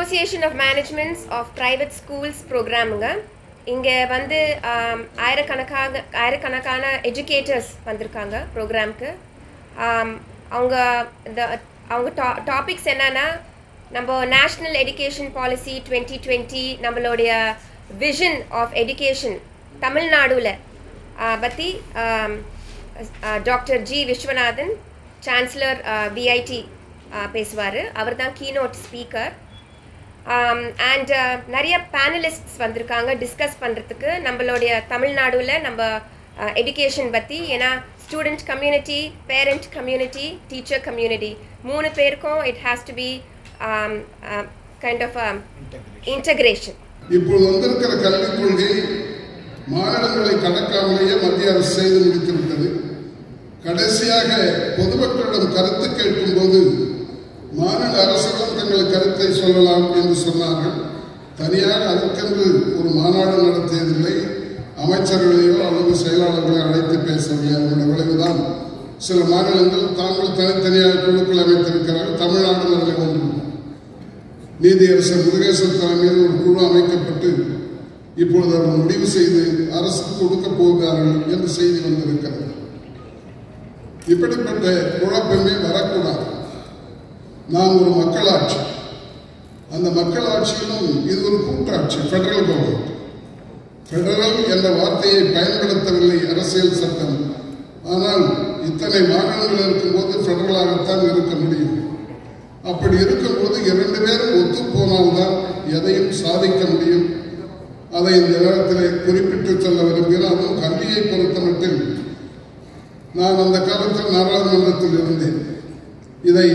association of managements of private schools ப்ரோக்ராமுங்க இங்கே வந்து ஆம், ஆயிரக்கணக்காக ஆயிரக்கணக்கான எஜுகேட்டர்ஸ் வந்திருக்காங்க ப்ரோக்ராம்க்கு அவங்க இந்த அவங்க டா டாபிக்ஸ் என்னன்னா நம்ம national education policy twenty twenty நம்மளுடைய விஷன் ஆஃப் எஜுகேஷன் தமிழ்நாடுல பற்றி doctor G Viswanathan chancellor VIT பேசுவார் அவர் தான் கீனோட் ஸ்பீக்கர் அண்ட் நிறைய பேனலிஸ்ட்ஸ் வந்திருக்காங்க டிஸ்கஸ் பண்ணுறதுக்கு நம்மளுடைய தமிழ்நாடுல நம்ம எஜுகேஷன் பற்றி ஏன்னா student community parent community teacher community மூணு பேருக்கும் it has to be kind of integration இப்பொழுது வந்திருக்கிற கல்விக் கொள்கை மாநிலங்களை கடக்காமலேயே மத்திய அரசு செய்து முடித்துவிட்டது கடைசியாக பொதுமக்களிடம் கருத்து கேட்கும்போது மாநில அரசுகளும் தங்கள் கருத்தை சொல்லலாம் என்று சொன்னார்கள் தனியாக அதற்கென்று ஒரு மாநாடு நடத்தியதில்லை அமைச்சர்களையோ அல்லது செயலாளர்களை அழைத்து பேசவில்லை அதனுடைய விளைவுதான் சில மாநிலங்கள் தாங்கள் தனித்தனியாக குழுக்கள் அமைத்திருக்கிறார்கள் தமிழ்நாடு அதில் ஒன்று நீதியரசர் முருகேசன் தலைமையில் ஒரு குழு அமைக்கப்பட்டு இப்பொழுது அவர் முடிவு செய்து அரசுக்கு கொடுக்க போகிறார்கள் என்று செய்தி வந்திருக்கிறது இப்படிப்பட்ட குழப்பமே வரக்கூடாது நாம் ஒரு மக்களாட்சி அந்த மக்களாட்சியிலும் இது ஒரு கூட்டாட்சி பெடரல் கவர்மெண்ட் பெடரல் என்ற வார்த்தையை பயன்படுத்தவில்லை அரசியல் சட்டம் ஆனால் இத்தனை மாநிலங்கள் இருக்கும்போது பெடரலாகத்தான் இருக்க முடியும் அப்படி இருக்கும்போது இரண்டு பேரும் ஒத்து போனால்தான் எதையும் சாதிக்க முடியும் அதை இந்த நேரத்தில் குறிப்பிட்டு சொல்ல விரும்புகிறேன் அதுவும் கல்வியை பொறுத்தமட்டில் நான் அந்த காலத்தில் நாடாளுமன்றத்தில் இருந்தேன் இதை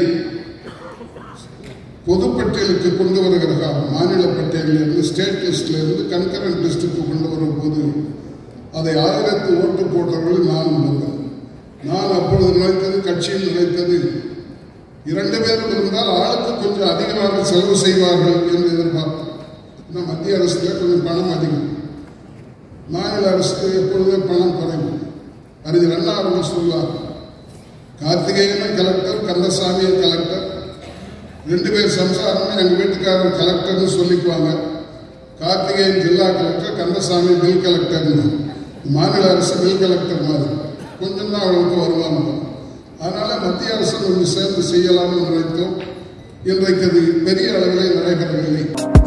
பொதுப்பட்டியலுக்கு கொண்டு வருகிற காலம் மாநில பட்டியலிலிருந்து ஸ்டேட் லிஸ்ட்ல இருந்து கன்கரண்ட் லிஸ்டுக்கு கொண்டு வரும் போது அதை ஆயிரத்து ஓட்டு போட்டவர்கள் நான் ஒருவன் நான் அப்பொழுது நினைத்தது கட்சியில் நினைத்தது இரண்டு பேரும் இருந்தால் ஆளுக்கு கொஞ்சம் அதிகமாக செலவு செய்வார்கள் என்று எதிர்பார்த்தோம் ஆனால் மத்திய அரசுல கொஞ்சம் பணம் அதிகம் மாநில அரசுக்கு எப்பொழுதே பணம் குறைவு அறிஞர் அண்ணா அவர்கள் சொல்வார் கார்த்திகேயன் கலெக்டர் கந்தசாமி கலெக்டர் ரெண்டு பேர் சம்சாரமே எங்க வீட்டுக்காரர் கலெக்டர்னு சொல்லிக்குவாங்க கார்த்திகேயன் ஜில்லா கலெக்டர் கந்தசாமி பில் கலெக்டர்னு மாநில அரசு பில் கலெக்டர் மாதிரி கொஞ்சம் தான் அவளுக்கு வருமானம் அதனால மத்திய அரசு கொஞ்சம் சேர்ந்து செய்யலாம்னு நினைத்தோம் இன்றைக்கு அது பெரிய அளவிலே நடைபெறவில்லை